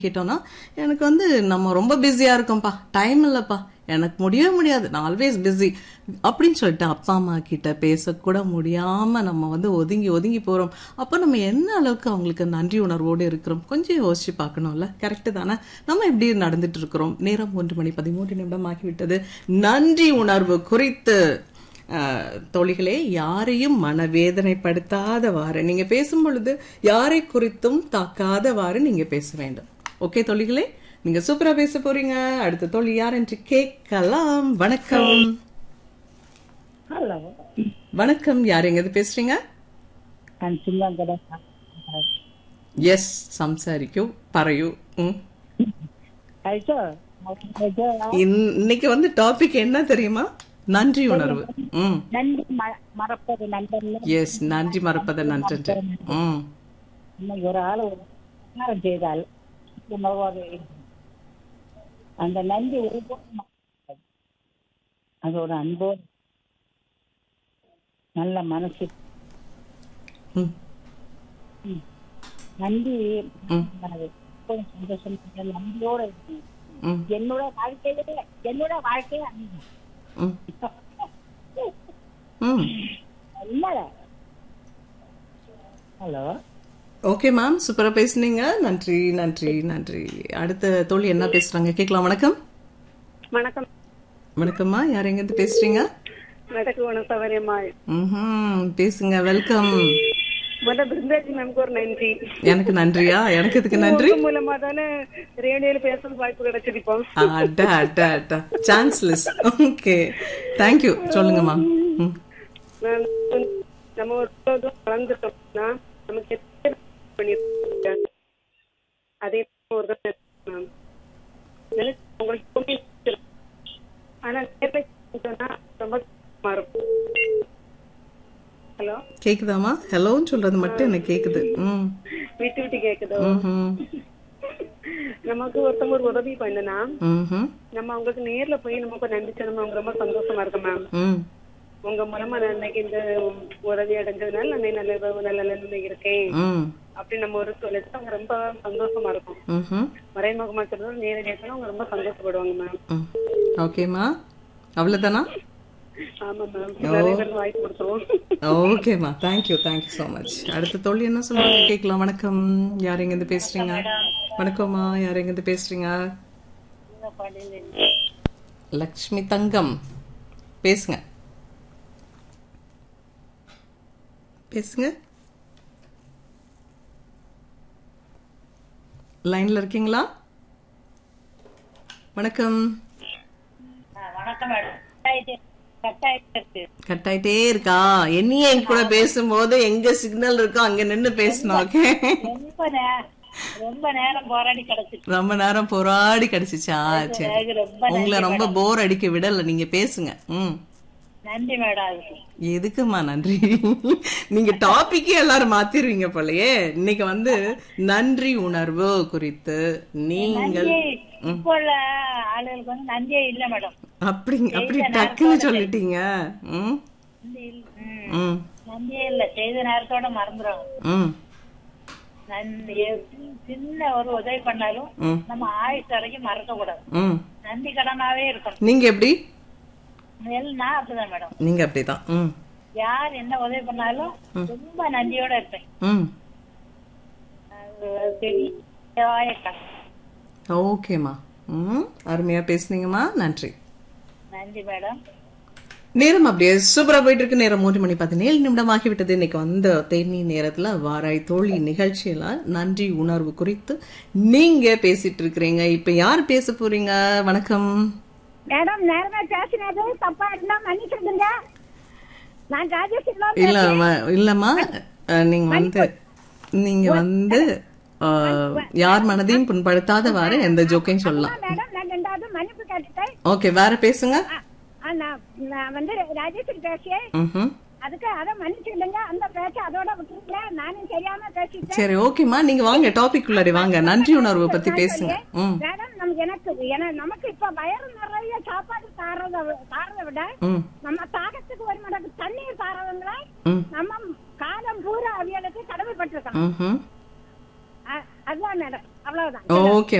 கேட்டோம்னா எனக்கு வந்து நம்ம ரொம்ப பிஸியா இருக்கோம்ப்பா டைம் இல்லப்பா எனக்கு முடியவே முடியாது நான் ஆல்வேஸ் பிஸி அப்படின்னு சொல்லிட்டு அப்பா அம்மா கிட்ட பேசக்கூட முடியாம நம்ம வந்து ஒதுங்கி ஒதுங்கி போறோம் அப்போ நம்ம என்ன அளவுக்கு அவங்களுக்கு நன்றி உணர்வோடு இருக்கிறோம் கொஞ்சம் யோசிச்சு பார்க்கணும்ல கரெக்டு தானே நம்ம எப்படி நடந்துட்டு இருக்கிறோம் நேரம் ஒன்று மணி பதிமூன்று நிமிடம் ஆகிவிட்டது நன்றி உணர்வு குறித்து அஹ், தோழிகளே யாரையும் மனவேதனைப்படுத்தாதவாறு நீங்க பேசும் பொழுது யாரை குறித்தும் தாக்காதவாறு நீங்க பேச வேண்டும் ஓகே தோழிகளே நீங்க சூப்பரா பேச போறீங்க அடுத்த தோழி யார் என்று கேட்கலாம் வணக்கம் ഹലോ வணக்கம் யார் எங்க பேசுறீங்க ഞാൻ ചിങ്ങങ്കട எஸ் സംസാരിക്കൂ പറയൂ ம். കഴിച്ചോ കഴിച്ചോ இன்- இன்னைக்கு வந்து டாபிக் என்ன தெரியுமா நன்றி உணர்வு ம் നന്ദി മ- മറപ്പത് നല്ലല്ല எஸ் நன்றி மறப்பதை நன்றன்று ம் இன்னைக்கு ஒரு ஆள் ஒரு உபகாரம் செய்தால் உணர்வாக இருக்கும். அந்த நன்றி ஒருபோதும் மறக்காது. அதோட அன்போடு நல்ல மனசு ம் ம். நன்றி ம். மனது. எப்போதும் சந்தோஷம் நன்றியோட இருக்கணும். ம் என்னோட வாழ்க்கையில என்னோட வாழ்க்கையே அதுதான். ம் ம் இல்ல ஹலோ ஓகே மேம் சூப்பரா பேசுனீங்க நன்றி நன்றி நன்றி அடுத்த தோழி என்ன பேசுறாங்க கேட்கலாம் வணக்கம் வணக்கம் வணக்கம்மா யார் எங்க இருந்து பேசுறீங்க வடக்கு வனசவரியம்மா ம் பேசுங்க வெல்கம் முத பிருந்தாஜி மேம்க்கு ஒரு நன்றி எனக்கு நன்றியா எனக்கு இதுக்கு நன்றி உங்க மூலமா தானே ரேடியோல பேசுறது வாய்ப்பு கிடைச்சது இப்போ அட அட அட சான்ஸ்லெஸ் ஓகே தேங்க்யூ சொல்லுங்கம்மா ம் நான் வந்து நம்ம ஒரு தூரம் வளர்ந்துட்டோம்னா நமக்கு எத்தனை பண்ணிருக்காங்க அதே ஒரு தான் மேம் நினைச்சு உங்களுக்கு எப்பவுமே பிடிச்சிரும். ஆனா நேர்ல சொன்னா ரொம்ப கஷ்டமா இருக்கும் ஹலோ கேக்குதாம்மா ஹலோன்னு சொல்றது மட்டும் எனக்கு கேக்குது ம் விட்டு விட்டு கேக்குதோ ம்ஹும். நமக்கு ஒருத்தவங்க ஒரு உதவி பண்ணுனா ம்ஹும். நம்ம அவங்களுக்கு நேர்ல போய் நமக்கு நன்றி சொன்னோம் அவங்க ரொம்ப சந்தோஷமா இருக்கும் மேம் ம் உங்க மூலமா நான் இன்னைக்கு இந்த உதவி அடைஞ்சதுனால நான் நல்ல நல்ல நிலைமையில இருக்கேன் ம் அப்படி நம்ம ஒரு சொல்லிட்டு அவங்க ரொம்ப சந்தோஷமா இருக்கும் ம்ஹும். மறைமுகமா சொல்றது நேரடியாக சொன்னா அவங்க ரொம்ப சந்தோஷப்படுவாங்க மேம் ம் ஓகேம்மா அவ்வளவுதானா ஆமா மேம் நிறைய பேருக்கு வாய்ப்பு கொடுத்துருவோம் ஓகேம்மா தேங்க்யூ தேங்க்யூ ஸோ மச் அடுத்த தோழி என்ன சொல்லுவாங்க கேட்கலாம் வணக்கம் யார் எங்க இருந்து பேசுறீங்க வணக்கம்மா யார் எங்க இருந்து பேசுறீங்க லக்ஷ்மி தங்கம் பேசுங்க பேசுங்க லைன்ல இருக்கீங்களா வணக்கம் வணக்கம் மேடம் கட்டாயிட்டு கட் ஆயிட்டே இருக்கா என்னையே என் கூட பேசும்போது எங்க சிக்னல் இருக்கோ அங்க நின்னு பேசணும் ஓகே ரொம்ப நே- ரொம்ப நேரம் போராடி கிடைச்சிட்டு ரொம்ப நேரம் போராடி கிடைச்சிச்சா சரி ரொம்ப உங்களை ரொம்ப போர் அடிக்க விடல நீங்க பேசுங்க ம் நன்றி மேடம் அதுக்கு எதுக்குமா நன்றி நீங்க டாபிக்கே எல்லாரும் மாத்திருவீங்க போலயே இன்னைக்கு வந்து நன்றி உணர்வு குறித்து நீங்கள் இப்போ உள்ள ஆளுகளுக்கு வந்து நன்றியே இல்ல மேடம் அப்படி அப்படி டக்குன்னு சொல்லிட்டீங்க ம் நன்றி இல்ல. ம். ம் நன்றியே இல்ல செய்த நேரத்தோட மறந்துடும் ம் நன்றி எவ்வ- சின்ன ஒரு உதவி பண்ணாலும் ம் நம்ம ஆயுஷ் வரைக்கும் மறக்க கூடாது ம் நன்றி கடனாவே இருக்கணும் நீங்க எப்படி எல்லாம் நான் அப்படிதான் மேடம் நீங்க அப்படிதான் ம் யார் என்ன உதவி பண்ணாலும் ரொம்ப நன்றியோட இருப்பேன் ம் அது பெரிய கஷ்டம். ஓகேம்மா ம் அருமையா பேசுனீங்கம்மா நன்றி நன்றி மேடம் நேரம் அப்படியே சூப்பரா போயிட்டு இருக்கு நேரம் மூன்று மணி பதினேழு நிமிடம் ஆகிவிட்டது இன்னைக்கு வந்த தேனி நேரத்துல வாராய் தோழி நிகழ்ச்சியில நன்றி உணர்வு குறித்து நீங்க பேசிட்டு இருக்கிறீங்க இப்ப யார் பேச போறீங்க வணக்கம் மேடம் நேரமே பேசினது தப்பா இருந்தா மன்னிச்சிருங்க நான் ராஜேஸ்வரி இல்ல ம- இல்லம்மா அஹ், நீங்க வந்து நீங்க வந்து அஹ், யார் மனதையும் புண்படுத்தாதவாறு எந்த ஜோக்கையும் சொல்லலாம் மேடம் நான் ரெண்டாவது மன்னிப்பு கேட்டுட்டேன் ஓகே வேற பேசுங்க ஆ, நான் நான் வந்து ராஜேஸ்வரி பேசியேன் ம்ஹும். அதுக்கு அதை மன்னிச்சுடுங்க அந்த பேச்ச அதோட விட்டுருங்க நானும் தெரியாம பேசிட்டேன் சரி ஓகேம்மா நீங்க வாங்க டாபிக் உள்ளாடி வாங்க நன்றி உணர்வு பத்தி பேசுங்க ம் மேடம் நமக்கு எனக்கு என- நமக்கு இப்ப வயறு நிறைய சாப்பாடு தாரத தாரதை விட ம் நம்ம தாகத்துக்கு ஒரு மடங்கு தண்ணீர் தாரவங்கள ம் நம்ம காலம் பூரா அவியலுக்கு கடமைப்பட்டிருக்கோம் ம்ஹும். அ- அதுதான் மேடம் அவ்வளவுதான் ஓகே